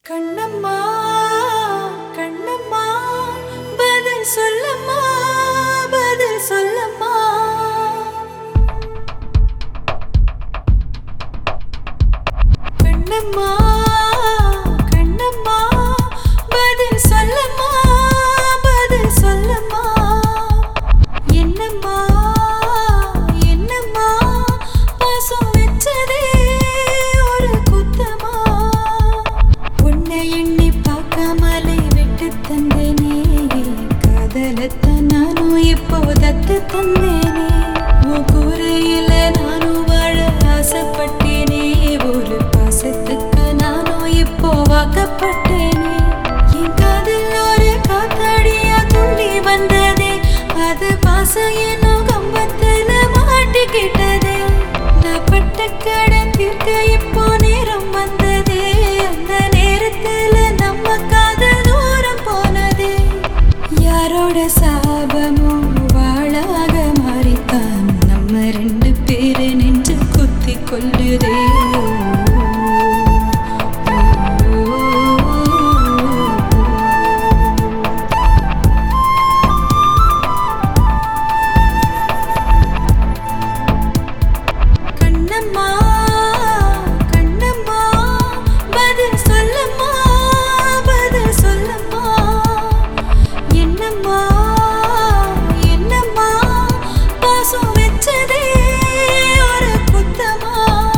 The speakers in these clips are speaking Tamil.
கண்ணம்மா கண்ணம்மா பதில் சொல்லம்மா பதில் சொல்லம்மா கண்ணம்மா கண்ணம்மா பதில் சொல்லம்மா பதில் சொல்லம்மா என்னம்மா என்னம்மா பாசம் வச்சதே ஒரு குத்தமா உன்னை எண்ணி பார்க்காமலே விட்டு தந்தேனே காதலத்தான் நானும் இப்போ தத்து தந்தேனே உன் கூரையில நானும் வாழ ஆசைப்பட்டேனே ஒரு பாசத்துக்கு நானும் இப்போ வாக்கப்பட்டேனே என் காதில் ஒரு காத்தாடியா துள்ளி வந்ததே அது பாசம் என்னும் கம்பத்துல மாட்டிக்கிட்டதே நான் பட்ட கடன் தீர்க்க இப்போ நேரம் வந்ததே அந்த நேரத்துல நம்ம காதல் தூரம் போனதே யாரோட சாபமோ வாழாக மாறித்தான் நம்ம ரெண்டு பேரு நெஞ்சு குத்தி கொள்ளுதே கண்ணம்மா கண்ணம்மா பதில் சொல்லம்மா பதில் சொல்லம்மா என்னம்மா என்னம்மா பாசம் வச்சதே ஒரு குத்தமா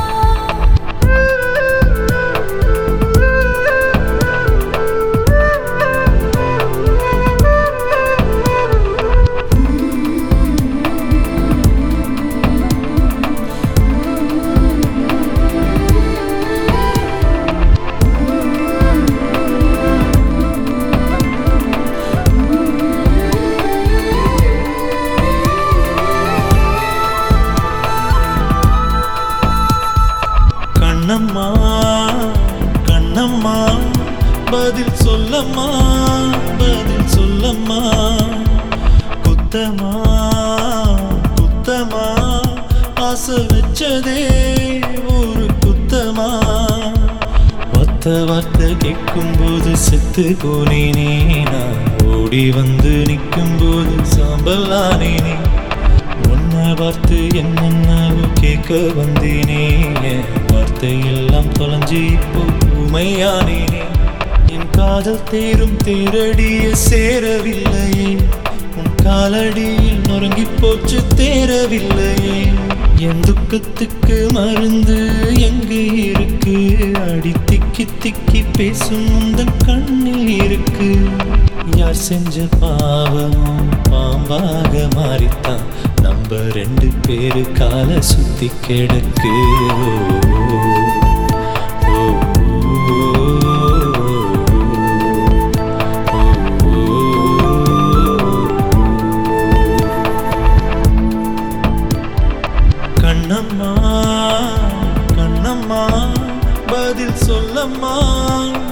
கண்ணம்மா கண்ணம்மா பதில் சொல்லம்மா பதில் சொல்லம்மா குத்தமா குத்தமா ஆசை வச்சதே ஒரு குத்தமா ஒத்த வார்த்தை கேட்கும்போது செத்து போனேனே நான் ஓடி வந்து நிற்கும்போது சாம்பல் ஆனேனே உன்னை பார்த்து என்னென்னவோ கேட்க வந்தேனே என் வார்த்தை எல்லாம் தொலைஞ்சு இப்போ ஊமையானேனே என் காதல் தேரும் தேரடிய சேரவில்லையே உன் காலடியில் நொறுங்கி போச்சு தேரவில்லையே என் துக்கத்துக்கு மருந்து எங்கே இருக்கு அடி திக்கி திக்கி பேசும் உந்தன் கண்ணில் இருக்கு யார் செஞ்ச பாவமும் பாம்பாக மாறித்தான் நம்ம ரெண்டு பேரு கால சுத்தி கிடக்கு ஓ, ஓ, கண்ணம்மா கண்ணம்மா பதில் சொல்லம்மா